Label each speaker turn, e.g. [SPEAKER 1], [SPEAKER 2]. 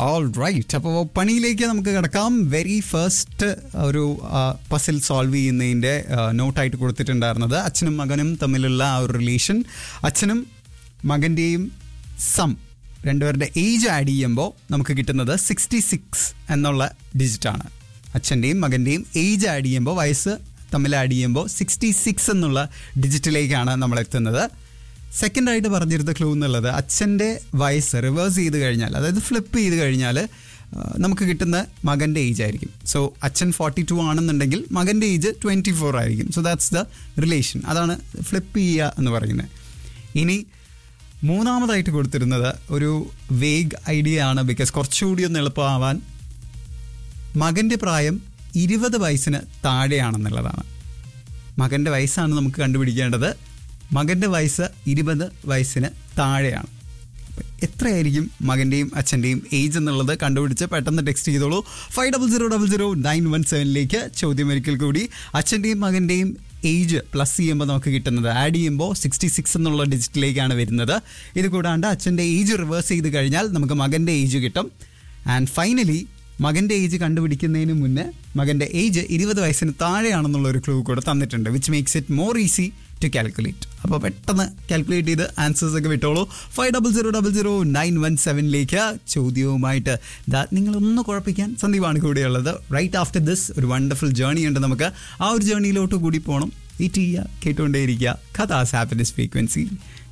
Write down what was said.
[SPEAKER 1] all right അപ്പോൾ പണിയിലേക്ക് നമുക്ക് കിടക്കാം വെരി ഫസ്റ്റ് ഒരു പസിൽ സോൾവ് ചെയ്യുന്നതിൻ്റെ നോട്ടായിട്ട് കൊടുത്തിട്ടുണ്ടായിരുന്നത് അച്ഛനും മകനും തമ്മിലുള്ള ആ ഒരു റിലേഷൻ അച്ഛനും മകൻ്റെയും സം രണ്ടുപേരുടെ ഏജ് ആഡ് ചെയ്യുമ്പോൾ നമുക്ക് കിട്ടുന്നത് സിക്സ്റ്റി സിക്സ് എന്നുള്ള ഡിജിറ്റാണ് അച്ഛൻ്റെയും മകൻ്റെയും ഏജ് ആഡ് ചെയ്യുമ്പോൾ വയസ്സ് തമ്മിൽ ആഡ് ചെയ്യുമ്പോൾ സിക്സ്റ്റി സിക്സ് എന്നുള്ള ഡിജിറ്റിലേക്കാണ് നമ്മൾ എത്തുന്നത് സെക്കൻഡ് ആയിട്ട് പറഞ്ഞിരുന്ന ക്ലൂ എന്നുള്ളത് അച്ഛൻ്റെ വയസ്സ് റിവേഴ്സ് ചെയ്ത് കഴിഞ്ഞാൽ അതായത് ഫ്ലിപ്പ് ചെയ്ത് കഴിഞ്ഞാൽ ആ, നമുക്ക് കിട്ടുന്ന മകൻ്റെ ഏജ് ആയിരിക്കും സോ അച്ഛൻ ഫോർട്ടി ടു ആണെന്നുണ്ടെങ്കിൽ മകൻ്റെ ഏജ് ട്വൻറ്റി ഫോർ ആയിരിക്കും സോ ദാറ്റ്സ് ദ റിലേഷൻ അതാണ് ഫ്ലിപ്പ് ചെയ്യുക എന്ന് പറയുന്നത് ഇനി മൂന്നാമതായിട്ട് കൊടുത്തിരുന്നത് ഒരു വേഗ് ഐഡിയ ആണ് ബിക്കോസ് കുറച്ചുകൂടി ഒന്ന് എളുപ്പമാവാൻ മകൻ്റെ പ്രായം ഇരുപത് വയസ്സിന് താഴെയാണെന്നുള്ളതാണ് മകൻ്റെ വയസ്സാണ് നമുക്ക് കണ്ടുപിടിക്കേണ്ടത് മകൻ്റെ വയസ്സ് ഇരുപത് വയസ്സിന് താഴെയാണ് അപ്പം എത്രയായിരിക്കും മകൻ്റെയും അച്ഛൻ്റെയും ഏജ് എന്നുള്ളത് കണ്ടുപിടിച്ച് പെട്ടെന്ന് ടെക്സ്റ്റ് ചെയ്തോളൂ five double zero double zero nine one സെവനിലേക്ക് ചോദ്യം ഒരിക്കൽ കൂടി അച്ഛൻ്റെയും മകൻ്റെയും ഏജ് പ്ലസ് ചെയ്യുമ്പോൾ നമുക്ക് കിട്ടുന്നത് ആഡ് ചെയ്യുമ്പോൾ സിക്സ്റ്റി സിക്സ് എന്നുള്ള ഡിജിറ്റിലേക്കാണ് വരുന്നത് ഇത് കൂടാണ്ട് അച്ഛൻ്റെ ഏജ് റിവേഴ്സ് ചെയ്ത് കഴിഞ്ഞാൽ നമുക്ക് മകൻ്റെ ഏജ് കിട്ടും ആൻഡ് ഫൈനലി മകൻ്റെ ഏജ് കണ്ടുപിടിക്കുന്നതിന് മുന്നേ മകൻ്റെ ഏജ് ഇരുപത് വയസ്സിന് താഴെയാണെന്നുള്ള ഒരു ക്ലൂ കൂടെ തന്നിട്ടുണ്ട് which makes it more easy to calculate അപ്പോൾ പെട്ടെന്ന് കാൽക്കുലേറ്റ് ചെയ്ത് ആൻസേഴ്സ് ഒക്കെ വിട്ടോളൂ five double zero double zero nine one സെവനിലേക്ക് ചോദ്യവുമായിട്ട് ദാ നിങ്ങളൊന്ന് കുഴപ്പിക്കാൻ സന്ദീപാണ് കൂടെയുള്ളത് റൈറ്റ് ആഫ്റ്റർ ദിസ് ഒരു വണ്ടർഫുൾ ജേർണി ഉണ്ട് നമുക്ക് ആ ഒരു ജേർണിയിലോട്ട് കൂടി പോകണം വെയിറ്റ് ചെയ്യുക കേട്ടുകൊണ്ടേയിരിക്കുക കഥാസ് ഹാപ്പിനെസ് ഫ്രീക്വൻസി